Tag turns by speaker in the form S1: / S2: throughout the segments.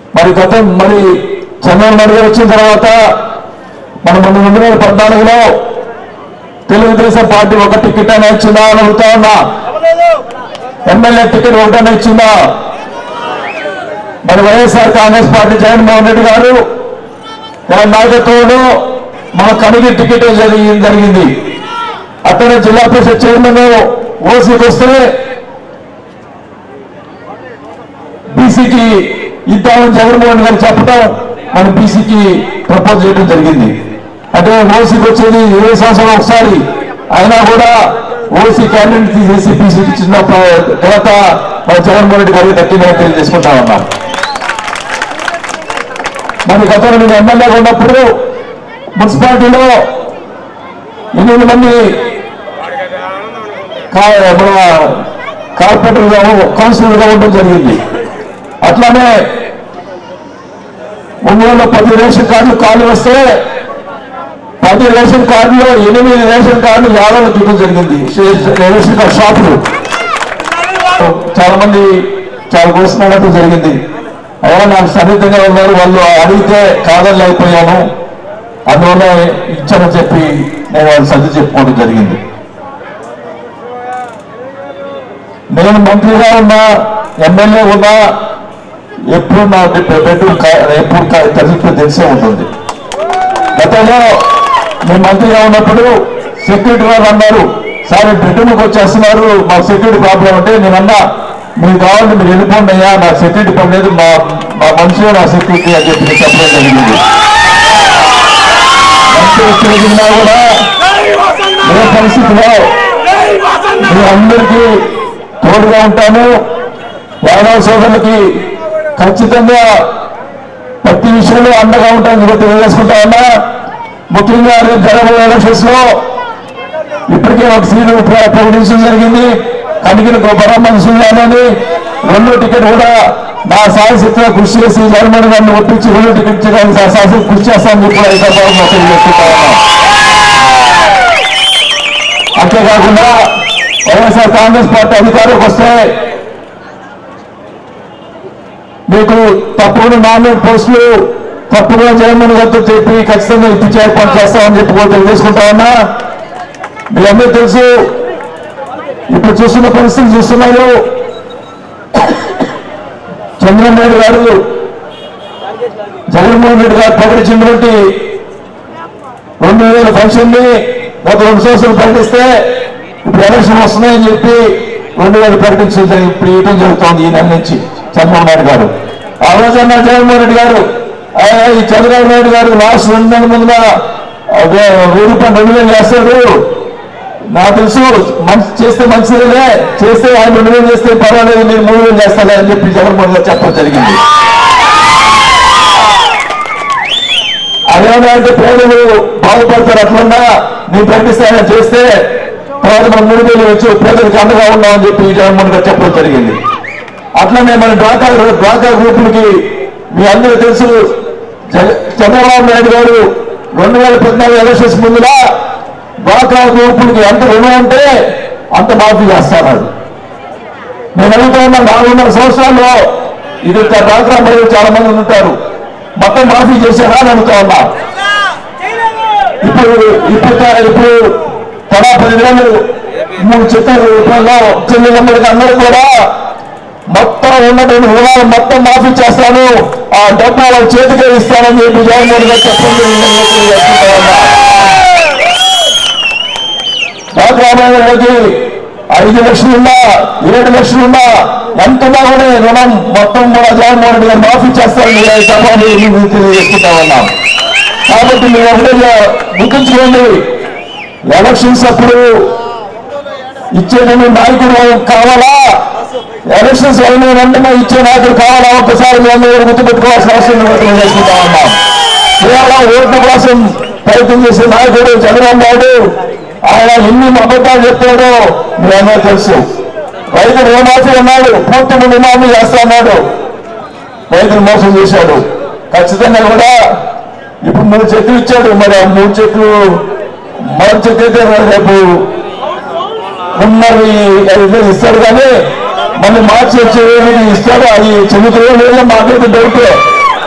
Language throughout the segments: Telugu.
S1: మరి గత మరి చంద్రబాబు నాయుడు గారు వచ్చిన తర్వాత మనం మన రెండు వేల పద్నాలుగులో తెలుగుదేశం పార్టీ ఒక టికెట్ అయినా ఇచ్చిందా అని అడుగుతా ఉన్నా ఎమ్మెల్యే టికెట్ ఒకటైనా ఇచ్చిందా మరి వైఎస్ఆర్ కాంగ్రెస్ పార్టీ జగన్మోహన్ రెడ్డి గారు వారి నాయకత్వంలో మన కమిటీ టికెట్ జరిగి జరిగింది అక్కడ జిల్లా పరిషత్ చైర్మన్ ఓసీకి వస్తే బీసీకి ఇద్దామని జగన్మోహన్ గారు చెప్పడం మన బీసీకి ప్రపోజ్ చేయడం జరిగింది అంటే ఓసీకి వచ్చేది ఏ సంవత్సరం ఒకసారి అయినా కూడా ఓసీ క్యాండిడేట్ తీసేసి బీసీకి ఇచ్చిన ఘనత మన జగన్మోహన్ రెడ్డి గారికి దక్కిందని తెలియజేసుకుంటా ఉన్నాం మరి గతంలో నేను ఎమ్మెల్యేగా ఉన్నప్పుడు మున్సిపాలిటీలో ఎనిమిది మంది కా- మన కార్పొరేటర్గా కౌన్సిలర్గా ఉండడం జరిగింది అట్లానే ఒంగోలులో పది రేషన్ కార్డులు ఖాళీ వస్తే పది రేషన్ కార్డులో ఎనిమిది రేషన్ కార్డులు యాదవ్ చూడడం జరిగింది షే- రేషన్ కార్డు షాపులు చాలా మంది చాలా కోసుకున్నట్టు జరిగింది అయ్యా నాకు సన్నిహితంగా ఉన్నారు వాళ్ళు అడిగితే కాదని లేకపోయాను అందువల్ల ఇచ్చానని చెప్పి నేను వాళ్ళు సర్ది చెప్పుకోవడం జరిగింది నేను మంత్రిగా ఉన్నా ఎమ్మెల్యే ఉన్నా ఎప్పుడు నా బెడ్రూమ్ ఎప్పుడు తరలిపి తెలిసే ఉంటుంది గతంలో నేను మంత్రిగా ఉన్నప్పుడు సెక్యూరిటీ వాళ్ళు అన్నారు సార్ బెడ్రూమ్కి వచ్చేస్తున్నారు మా సెక్యూరిటీ ప్రాబ్లం అంటే నేను అన్నా మీరు కావాలంటే మీరు వెళ్ళిపోండి అయ్యా నా సెక్యూరిటీ పని లేదు మా మా మనిషి నా సెక్యూరిటీ అని చెప్పి నేను చెప్పడం జరిగింది మంత్రి వచ్చినా కూడా ఏ పరిస్థితిలో మీ అందరికీ తోడుగా ఉంటాను యాదవ సోదరులకి ఖచ్చితంగా ప్రతి విషయంలో అండగా ఉంటాను కూడా తెలియజేసుకుంటా ఉన్నా ముఖ్యంగా రేపు జరగబోయే ఎలక్షన్స్ లో ఇప్పటికే ఒక సీటు ప్ర- ప్రకటించడం జరిగింది కనిగిన గొప్పరామన్ సుల్లానని రెండో టికెట్ కూడా నా సాయశక్తిగా కృషి చేసి జగన్మోహన్ గారిని ఒప్పించి రెండో టికెట్ ఇచ్చడానికి సాయశక్తి కృషి చేస్తానని చెప్పి కూడా ఈ సందర్భంగా తెలియజేసుకుంటా ఉన్నాను అంతేకాకుండా వైఎస్ఆర్ కాంగ్రెస్ పార్టీ అధికారంలోకి వస్తే మీకు తప్పకుండా నామినేట్ పోస్టులు తప్పకుండా జగన్మోహన్ గారితో చెప్పి ఖచ్చితంగా ఇప్పించే ఏర్పాటు చేస్తామని చెప్పి కూడా తెలియజేసుకుంటా ఉన్నా మీ అందరూ తెలుసు ఇప్పుడు చూస్తున్న పరిస్థితి చూస్తున్నారు చంద్రబాబు నాయుడు గారు జగన్మోహన్ రెడ్డి గారు ప్రకటించినటువంటి రెండు వేల పెన్షన్ని గత రెండు సంవత్సరాలు ప్రకటిస్తే ఇప్పుడు ఎలక్షన్ వస్తున్నాయని చెప్పి రెండు వేలు ప్రకటించడం ఇప్పుడు ఇవ్వడం జరుగుతోంది ఈ నెల నుంచి చంద్రబాబు నాయుడు గారు ఆ రోజన్న జగన్మోహన్ రెడ్డి గారు "ఆ, ఈ చంద్రబాబు నాయుడు గారు లాస్ట్ రెండు నెలల ముందున అదే వెయ్యి రూపాయలు రెండు వేలు చేస్తాడు నాకు తెలుసు మంచి చేస్తే మంచిదే చేస్తే ఆయన రెండు వేలు చేస్తే పర్వాలేదు నేను మూడు వేలు చేస్తాను అని చెప్పి జగన్మోహన్ గారు చెప్పడం జరిగింది అదేమంటే పేదలు బాగుపడతారు అట్లున్నా నేను ప్రకటిస్తానని చేస్తే తర్వాత మనం మూడు వేలు వచ్చి పేదలకు అండగా ఉన్నామని చెప్పి జగన్మోహన్ గారు చెప్పడం జరిగింది అట్లనే మన డ్వాకా డ్వాకా గ్రూపులకి మీ అందరూ తెలుసు జగ- చంద్రబాబు నాయుడు గారు రెండు వేల పద్నాలుగు ఎలక్షన్స్ ముందులా డ్వాకా గ్రూపులకి ఎంత రుణం ఉంటే అంత మాఫీ చేస్తాడు నేను అడుగుతా ఉన్నా నాలుగున్నర సంవత్సరాల్లో ఇది డ్వాక్రా మహిళలు చాలా మంది ఉంటారు మొత్తం మాఫీ చేశారా అని అడుగుతా ఉన్నా ఇప్పుడు ఇప్పుడు త- ఇప్పుడు తలా పదివేలు మూడు చెట్ల రూపంలో చెల్లిదండ్రులకి అందరూ కూడా మొత్తం ఉన్నటువంటి రుణాలు మొత్తం మాఫీ చేస్తాను ఆ డబ్బు వాళ్ళ చేతికే ఇస్తానని చెప్పి జగన్మోహన్ గారు చెప్పండి రామాయణకి ఐదు లక్షలున్నా ఏడు లక్షలున్నా ఎంత బాగునే రుణం మొత్తం కూడా జగన్మోహన్ రెడ్డి గారు మాఫీ చేస్తారని ఈ సభని మేము తెలియజేసుకుంటా ఉన్నాం కాబట్టి మీరు ఒకటే గుర్తుంచుకోండి ఎలక్షన్స్ అప్పుడు ఇచ్చేటువంటి నాయకుడు కావాలా ఎలక్షన్స్ అయిన వెంటనే ఇచ్చే నాయకుడు కావాలా ఒక్కసారి మీ అందరూ గుర్తుపెట్టుకోవాల్సిన అవసరం ఉందని తెలియజేసుకుంటా ఉన్నాం కేవలం ఓట్ల కోసం ప్రయత్నం చేసే నాయకుడు చంద్రబాబు నాయుడు ఆయన ఎన్ని అబద్ధాలు చెప్తాడో మీ అందరూ తెలుసు రైతు రుణమాఫీ అన్నాడు పూర్తి రుణమాఫీ చేస్తా అన్నాడు రైతులు మోసం చేశాడు ఖచ్చితంగా కూడా ఇప్పుడు మూడు చెట్లు ఇచ్చాడు మరి ఆ మూడు చెట్లు మొదటి చెట్టు అయితే రేపు ఉన్నవి ఏదో ఇస్తాడు కానీ మళ్ళీ మార్చి వచ్చేది ఇస్తాడు అది చెబుతుందో లేదో మాకైతే డౌటే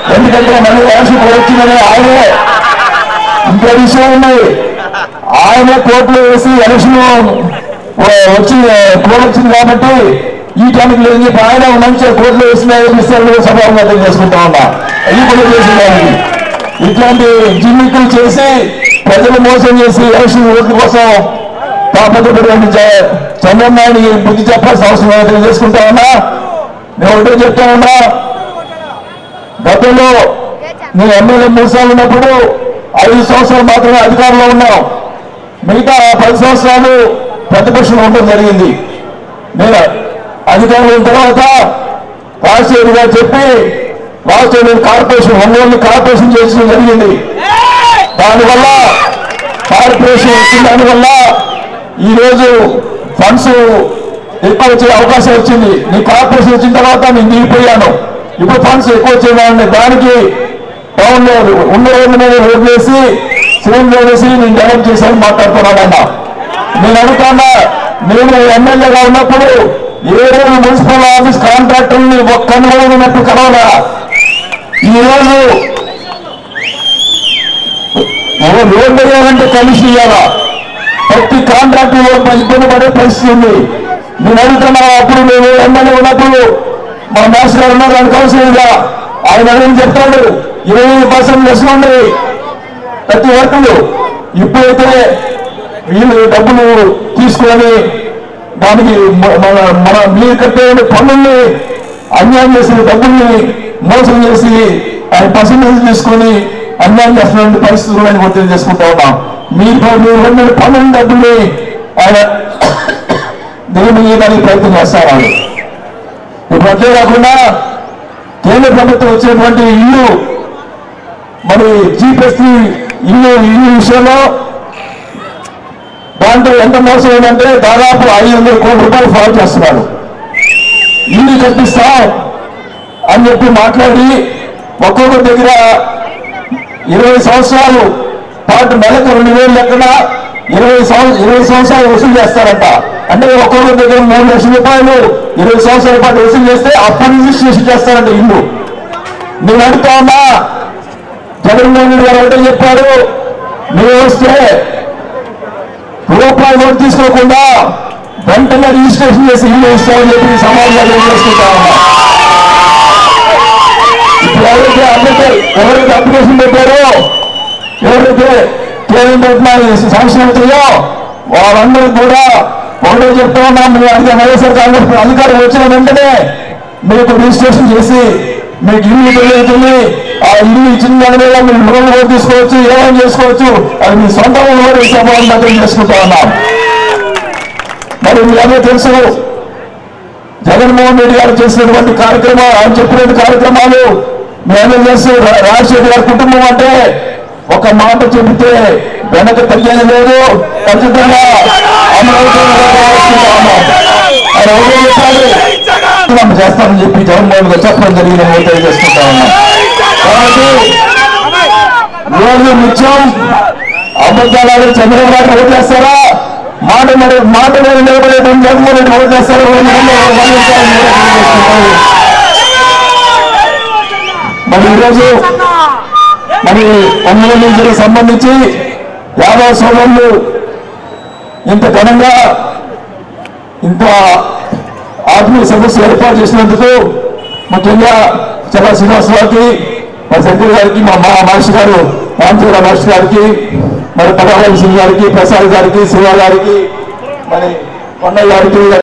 S1: ఎందుకంటే మళ్ళీ ఎలక్షన్ వచ్చిందని ఆయనే ఇంకో విషయం ఉంది ఆయనే కోర్టులో వేసి ఎలక్షన్ వచ్చి కోర్టు వచ్చింది కాబట్టి ఈ టైంకి లేదు చెప్పి ఆయన మంచిగా కోర్టులో వేసిన విషయాలు సభాగా చేసుకుంటా ఉన్నా అవి కూడా చేసేదానికి ఇట్లాంటి జిమ్మికులు చేసి ప్రజలు మోసం చేసి ఎలక్షన్ ఓట్ల కోసం తాపత్రపడి చంద్రబాబు నాయుడు బుద్ధి చెప్పాల్సిన అవసరం లేదని చేసుకుంటా ఉన్నా నేను ఒకటే చెప్తా ఉన్నా గతంలో నేను ఎమ్మెల్యే మూడు సార్లు ఉన్నప్పుడు ఐదు సంవత్సరాలు మాత్రమే అధికారంలో ఉన్నాం మిగతా పది సంవత్సరాలు ప్రతిపక్షంలో ఉండడం జరిగింది నేను అధికారంలో ఉన్న తర్వాత రాజశేఖర్ గారు చెప్పి రాష్ట్రంలో కార్పొరేషన్ ఒంగోలు కార్పొరేషన్ చేసడం జరిగింది దానివల్ల కార్పొరేషన్ వచ్చిన దానివల్ల ఈరోజు ఫండ్స్ ఎక్కువ వచ్చే అవకాశం వచ్చింది నీ కార్పొరేషన్ వచ్చిన తర్వాత నేను దిగిపోయాను ఇప్పుడు ఫండ్స్ ఎక్కువ వచ్చేదాన్ని దానికి టౌన్ లో ఉన్న రోజు మీద వదిలేసి సీఎం వేసి నేను డెవలప్ చేశాను మాట్లాడుతున్నానన్న నేను అడుగుతున్నా నేను ఎమ్మెల్యేగా ఉన్నప్పుడు ఏ రోజు మున్సిపల్ ఆఫీస్ కాంట్రాక్టర్ని ఒక్కని కూడా ఉన్నట్టు కలవలా ఈ రోజు రోడ్డు వేయాలంటే కలిసి ఇవ్వాలా ప్రతి కాంట్రాక్ట్ ఇబ్బంది పడే పరిస్థితి ఉంది నేను అడుగుతున్నా అప్పుడు నేను ఎమ్మెల్యే ఉన్నప్పుడు మా మాస్టర్ గారు ఉన్నారు దాని కౌన్సిలర్గా ఆయన అడిగిన చెప్తాడు ఇరవై పర్సెంట్ లెస్ ఉంది ప్రతి వర్కులు ఇప్పుడైతే వీళ్ళు డబ్బులు తీసుకొని దానికి మ- మన మన మీరు కట్టే పన్నుల్ని అన్యాయం చేసిన డబ్బుల్ని మోసం చేసి ఆయన పర్సంటేజ్ తీసుకొని అన్యాయం చేస్తున్న పరిస్థితులు ఆయన గుర్తు చేసుకుంటా ఉన్నాం మీరు మీరు రెండు పన్నుల డబ్బుల్ని ఆయన దేవుని ఇవ్వడానికి ప్రయత్నం చేస్తారు వాళ్ళు ఇప్పుడు అంతే కాకుండా కేంద్ర ప్రభుత్వం వచ్చినటువంటి ఇల్లు మరి జీపీఎస్సీ ఇల్లు ఇల్లు విషయంలో దాంట్లో ఎంత మోసం ఏంటంటే దాదాపు ఐదు వందల కోట్ల రూపాయలు ఫ్రాడ్ చేస్తున్నారు ఇల్లు కట్టిస్తాం అని చెప్పి మాట్లాడి ఒక్కొక్కరి దగ్గర ఇరవై సంవత్సరాలు పాటు నెలకు రెండు వేలు లెక్కన ఇరవై సంవత్సరం ఇరవై సంవత్సరాలు వసూలు చేస్తారంట అంటే ఒక్కొక్కరి దగ్గర మూడు లక్షల రూపాయలు ఇరవై సంవత్సరాల పాటు వసూలు చేస్తే అప్పుడు రిజిస్ట్రేషన్ చేస్తారంట ఇల్లు నేను అడుగుతా ఉన్నా జగన్మోహన్ రెడ్డి గారు ఒకటే చెప్పారు మీరు వస్తే రూపాయి కూడా తీసుకోకుండా వెంటనే రిజిస్ట్రేషన్ చేసి ఇల్లు ఇస్తామని చెప్పి సమాజంలో చేసుకుంటా ఉన్నా ఇప్పుడు ఎవరైతే అప్లికే ఎవరైతే అప్లికేషన్ పెట్టారో ఎవరైతే కేంద్రం పెట్టిన శాంక్షన్ అవుతాయో వాళ్ళందరికీ కూడా ఒకటే చెప్తా ఉన్నాం మీరు అడిగే వైఎస్ఆర్ కాంగ్రెస్ అధికారం వచ్చిన వెంటనే మీకు రిజిస్ట్రేషన్ చేసి మీకు ఇల్లు పెరుగుతుంది ఆ ఇల్లు ఇచ్చిన దాని మీద మీరు లోన్ కూడా తీసుకోవచ్చు ఏమైనా చేసుకోవచ్చు అది మీ సొంత కూడా సభావం దగ్గర చేసుకుంటా ఉన్నాం మరి మీ అందరూ తెలుసు జగన్మోహన్ రెడ్డి గారు చేసినటువంటి కార్యక్రమాలు ఆయన చెప్పినటువంటి కార్యక్రమాలు మీ అందరూ తెలుసు రా- రాజశేఖర్ గారి కుటుంబం అంటే ఒక మాట చెబితే వెనక తెలియదు లేదు ఖచ్చితంగా అమరావతి చేసుకుంటా ఉన్నాం. ఆయన ఒకటే చెప్పాలి మనం చేస్తామని చెప్పి జగన్మోహన్ గారు చెప్పడం జరిగింది నేను తెలియజేసుకుంటా ఉన్నాం కాబట్టి రోజు నిత్యం అబద్ధాలు చంద్రబాబు గారిని ఓటు చేస్తారా మాట మరి మాట మీద నిలబడేటువంటి జగన్మోహన్ రెడ్డి ఓటు చేస్తారా ఓటు చేయకుండా గమనించాలని నేను తెలియజేస్తున్నాను. మరి ఈరోజు మరి ఒంగోలు జిల్లాకు సంబంధించి యాదవ్ సోదరులు ఇంత ఘనంగా ఇంత ఆత్మీయ సదస్సు ఏర్పాటు చేసినందుకు ముఖ్యంగా చల్ల శ్రీనివాసరావుకి మా శంకర్ గారికి మా మా మాస్టర్ గారు రామచంద్ర మాస్టర్ గారికి మరి పదహారు సింగ్ గారికి ప్రసాద్ గారికి శివ గారికి మరి కొండయ్య గారికి